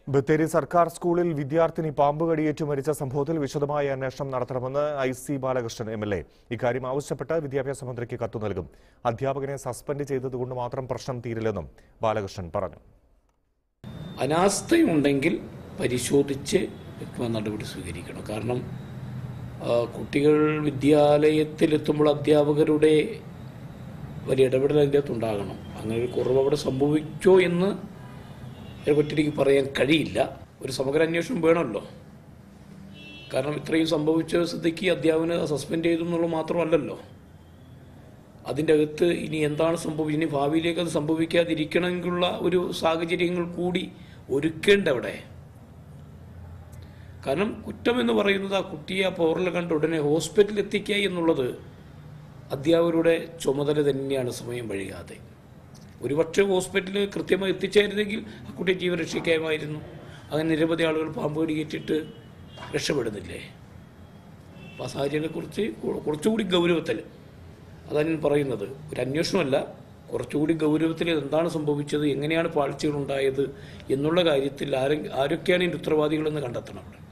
ബത്തേരി സർക്കാർ സ്കൂളിൽ വിദ്യാർത്ഥിനി പാമ്പ് കടിയേറ്റ് മരിച്ച സംഭവത്തിൽ വിശദമായ അന്വേഷണം നടത്തണമെന്ന് I C Balakrishnan M L A ഇക്കാര്യം ആവശ്യപ്പെട്ട് വിദ്യാഭ്യാസ മന്ത്രിക്ക് കത്തു നൽകും അധ്യാപകനെ സസ്പെൻഡ് ചെയ്തതുകൊണ്ട് മാത്രം പ്രശ്നം തീരില്ലെന്നും ബാലകൃഷ്ണൻ പറഞ്ഞു അനാസ്ഥയുണ്ടെങ്കിൽ പരിശോധിച്ച് വ്യക്തമായ നടപടി സ്വീകരിക്കണം കാരണം ആ, കുട്ടികൾ വിദ്യാലയത്തിലെത്തുമ്പോൾ അധ്യാപകരുടെ വലിയ ഇടപെടൽ അതിൻ്റെ അകത്തുണ്ടാകണം അങ്ങനെ ഒരു കുറവ് അവിടെ സംഭവിച്ചോ എന്ന് അതിനെപ്പറ്റി എനിക്ക് പറയാൻ കഴിയില്ല ഒരു സമഗ്ര അന്വേഷണം വേണമല്ലോ കാരണം ഇത്രയും സംഭവിച്ച സ്ഥിതിക്ക് അധ്യാപകനെ സസ്പെൻഡ് ചെയ്തു എന്നുള്ളത് മാത്രമല്ലല്ലോ അതിൻ്റെ അകത്ത് ഇനി എന്താണ് സംഭവിച്ചത് ഇനി ഭാവിയിലേക്ക് അത് സംഭവിക്കാതിരിക്കണമെങ്കിലുള്ള ഒരു സാഹചര്യങ്ങൾ കൂടി ഒരുക്കേണ്ട അവിടെ കാരണം കുറ്റം എന്ന് പറയുന്നത് ആ കുട്ടിയെ ആ പൗറിൽ കണ്ട ഉടനെ ഹോസ്പിറ്റലിൽ എത്തിക്കുക എന്നുള്ളത് അധ്യാപകരുടെ ചുമതല തന്നെയാണ് സമയം വഴിയാതെ ഒരുപക്ഷെ ഹോസ്പിറ്റലിൽ കൃത്യമായി എത്തിച്ചായിരുന്നെങ്കിൽ ആ കുട്ടിയെ ജീവൻ രക്ഷിക്കാമായിരുന്നു അങ്ങനെ നിരവധി ആളുകൾ പാമ്പ് കടിയേറ്റിട്ട് രക്ഷപ്പെടുന്നില്ലേ അപ്പോൾ ആ സാഹചര്യത്തെക്കുറിച്ച് കു- കുറച്ചുകൂടി ഗൗരവത്തിൽ അതാണ് ഞാൻ പറയുന്നത് ഒരു അന്വേഷണമല്ല കുറച്ചുകൂടി ഗൗരവത്തിൽ എന്താണ് സംഭവിച്ചത് എങ്ങനെയാണ് പാഴ്ചകൾ ഉണ്ടായത് എന്നുള്ള കാര്യത്തിൽ ആരെ ആരൊക്കെയാണ് ഇതിൻ്റെ ഉത്തരവാദികളെന്ന് കണ്ടെത്തണം അവിടെ